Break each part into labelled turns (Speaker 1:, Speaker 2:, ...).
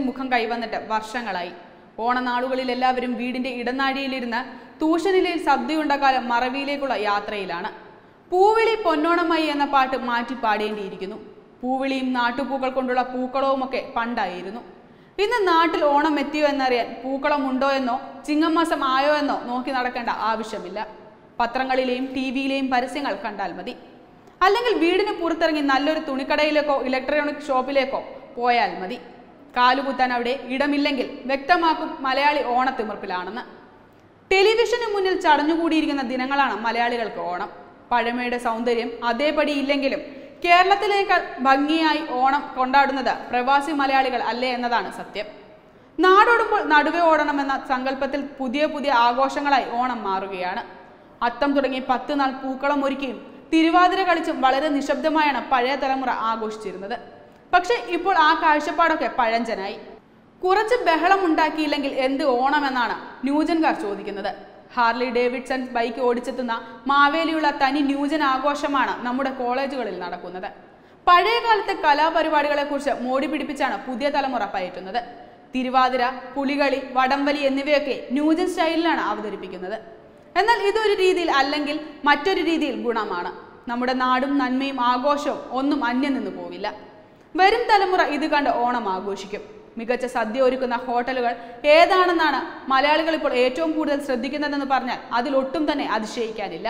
Speaker 1: മുഖം കൈവന്നിട്ട് വർഷങ്ങളായി ഓണനാളുകളിൽ എല്ലാവരും വീടിന്റെ ഇടനാഴിയിലിരുന്ന് തൂഷനിലയിൽ സദ്യയുണ്ട കാലം മറവിയിലേക്കുള്ള യാത്രയിലാണ് പൂവിളി പൊന്നോണമായി എന്ന പാട്ട് മാറ്റി പാടേണ്ടിയിരിക്കുന്നു പൂവിളിയും നാട്ടുപൂക്കൾ കൊണ്ടുള്ള പൂക്കളവുമൊക്കെ പണ്ടായിരുന്നു ഇന്ന് നാട്ടിൽ ഓണം എത്തിയോ എന്നറിയാൻ പൂക്കളം ഉണ്ടോ എന്നോ ചിങ്ങമാസം ആയോ എന്നോ നോക്കി നടക്കേണ്ട ആവശ്യമില്ല പത്രങ്ങളിലെയും ടി വിയിലെയും പരസ്യങ്ങൾ കണ്ടാൽ മതി അല്ലെങ്കിൽ വീടിന് പുറത്തിറങ്ങി നല്ലൊരു തുണിക്കടയിലേക്കോ ഇലക്ട്രോണിക് ഷോപ്പിലേക്കോ പോയാൽ മതി കാലുകുത്താൻ അവിടെ ഇടമില്ലെങ്കിൽ വ്യക്തമാക്കും മലയാളി ഓണത്തിമിർപ്പിലാണെന്ന് ടെലിവിഷന് മുന്നിൽ ചടഞ്ഞുകൂടിയിരിക്കുന്ന ദിനങ്ങളാണ് മലയാളികൾക്ക് ഓണം പഴമയുടെ സൗന്ദര്യം അതേപടി ഇല്ലെങ്കിലും കേരളത്തിലേക്കാൾ ഭംഗിയായി ഓണം കൊണ്ടാടുന്നത് പ്രവാസി മലയാളികൾ അല്ലേ എന്നതാണ് സത്യം നാടോടുമ്പോൾ നടുവേ ഓടണം എന്ന സങ്കല്പത്തിൽ പുതിയ പുതിയ ആഘോഷങ്ങളായി ഓണം മാറുകയാണ് അത്തം തുടങ്ങി പത്ത് നാൾ പൂക്കളം ഒരുക്കിയും തിരുവാതിര കളിച്ചും വളരെ നിശബ്ദമായാണ് പഴയ തലമുറ ആഘോഷിച്ചിരുന്നത് പക്ഷെ ഇപ്പോൾ ആ കാഴ്ചപ്പാടൊക്കെ പഴഞ്ചനായി കുറച്ച് ബഹളം ഉണ്ടാക്കിയില്ലെങ്കിൽ എന്ത് ഓണമെന്നാണ് ന്യൂജൻകാർ ചോദിക്കുന്നത് ഹാർലി ഡേവിഡ്സൺ ബൈക്ക് ഓടിച്ചെത്തുന്ന മാവേലിയുള്ള തനി ന്യൂജൻ ആഘോഷമാണ് നമ്മുടെ കോളേജുകളിൽ നടക്കുന്നത് പഴയ കാലത്തെ കലാപരിപാടികളെക്കുറിച്ച് മോടി പിടിപ്പിച്ചാണ് പുതിയ തലമുറ പയറ്റുന്നത് തിരുവാതിര പുലികളി വടംവലി എന്നിവയൊക്കെ ന്യൂജൻ സ്റ്റൈലിലാണ് അവതരിപ്പിക്കുന്നത് എന്നാൽ ഇതൊരു രീതിയിൽ അല്ലെങ്കിൽ മറ്റൊരു രീതിയിൽ ഗുണമാണ് നമ്മുടെ നാടും നന്മയും ആഘോഷവും ഒന്നും അന്യം നിന്ന് പോവില്ല വരും തലമുറ ഇത് കണ്ട് ഓണം ആഘോഷിക്കും മികച്ച സദ്യ ഒരുക്കുന്ന ഹോട്ടലുകൾ ഏതാണെന്നാണ് മലയാളികൾ ഇപ്പോൾ ഏറ്റവും കൂടുതൽ ശ്രദ്ധിക്കുന്നതെന്ന് പറഞ്ഞാൽ അതിലൊട്ടും തന്നെ അതിശയിക്കാനില്ല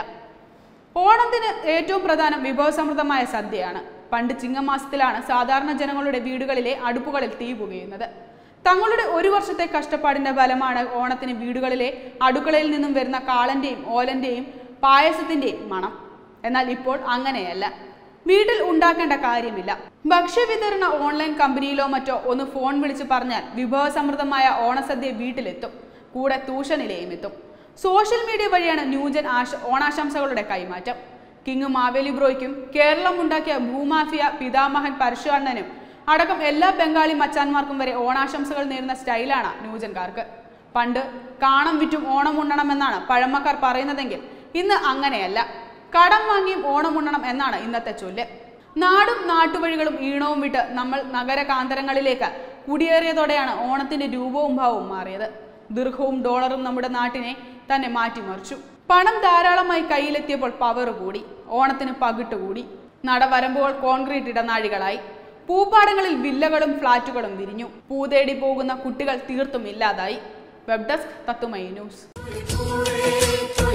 Speaker 1: ഓണത്തിന് ഏറ്റവും പ്രധാനം വിഭവസമൃദ്ധമായ സദ്യയാണ് പണ്ട് ചിങ്ങമാസത്തിലാണ് സാധാരണ ജനങ്ങളുടെ വീടുകളിലെ അടുപ്പുകളിൽ തീ പുകയുന്നത് തങ്ങളുടെ ഒരു വർഷത്തെ കഷ്ടപ്പാടിന്റെ ഫലമാണ് ഓണത്തിന് വീടുകളിലെ അടുക്കളയിൽ നിന്നും വരുന്ന കാളന്റെയും ഓലന്റെയും പായസത്തിന്റെയും മണം എന്നാൽ ഇപ്പോൾ അങ്ങനെയല്ല വീട്ടിൽ ഉണ്ടാക്കേണ്ട കാര്യമില്ല ഭക്ഷ്യവിതരണ ഓൺലൈൻ കമ്പനിയിലോ മറ്റോ ഒന്ന് ഫോൺ വിളിച്ച് പറഞ്ഞാൽ വിഭവസമൃദ്ധമായ ഓണസദ്യ വീട്ടിലെത്തും കൂടെ ട്യൂഷനിലെയും എത്തും സോഷ്യൽ മീഡിയ വഴിയാണ് ന്യൂജൻ ആശ ഓണാശംസകളുടെ കൈമാറ്റം കിങ് മാവേലി ബ്രോയ്ക്കും കേരളം ഉണ്ടാക്കിയ ഭൂമാഫിയ പിതാമഹൻ പരശുവണ്ണനും അടക്കം എല്ലാ ബംഗാളി മച്ചാന്മാർക്കും വരെ ഓണാശംസകൾ നേരുന്ന സ്റ്റൈലാണ് ന്യൂജൻകാർക്ക് പണ്ട് കാണം വിറ്റും ഓണം ഉണ്ണണമെന്നാണ് പഴമക്കാർ പറയുന്നതെങ്കിൽ ഇന്ന് അങ്ങനെയല്ല കടം വാങ്ങിയും ഓണം ഉണ്ണണം എന്നാണ് ഇന്നത്തെ ചൊല്ല് നാടും നാട്ടുവഴികളും ഈണവും വിട്ട് നമ്മൾ നഗരകാന്തരങ്ങളിലേക്ക് കുടിയേറിയതോടെയാണ് ഓണത്തിന്റെ രൂപവും ഭാവവും മാറിയത് ദീർഘവും ഡോളറും നമ്മുടെ നാട്ടിനെ തന്നെ മാറ്റിമറിച്ചു പണം ധാരാളമായി കയ്യിലെത്തിയപ്പോൾ പവർ കൂടി ഓണത്തിന് പകിട്ട് കൂടി നടവരമ്പുകൾ കോൺക്രീറ്റ് ഇടനാഴികളായി പൂപ്പാടങ്ങളിൽ വില്ലകളും ഫ്ളാറ്റുകളും വിരിഞ്ഞു പൂതേടി പോകുന്ന കുട്ടികൾ തീർത്തും ഇല്ലാതായി വെബ് ഡെസ്ക് തത്തുമൈ ന്യൂസ്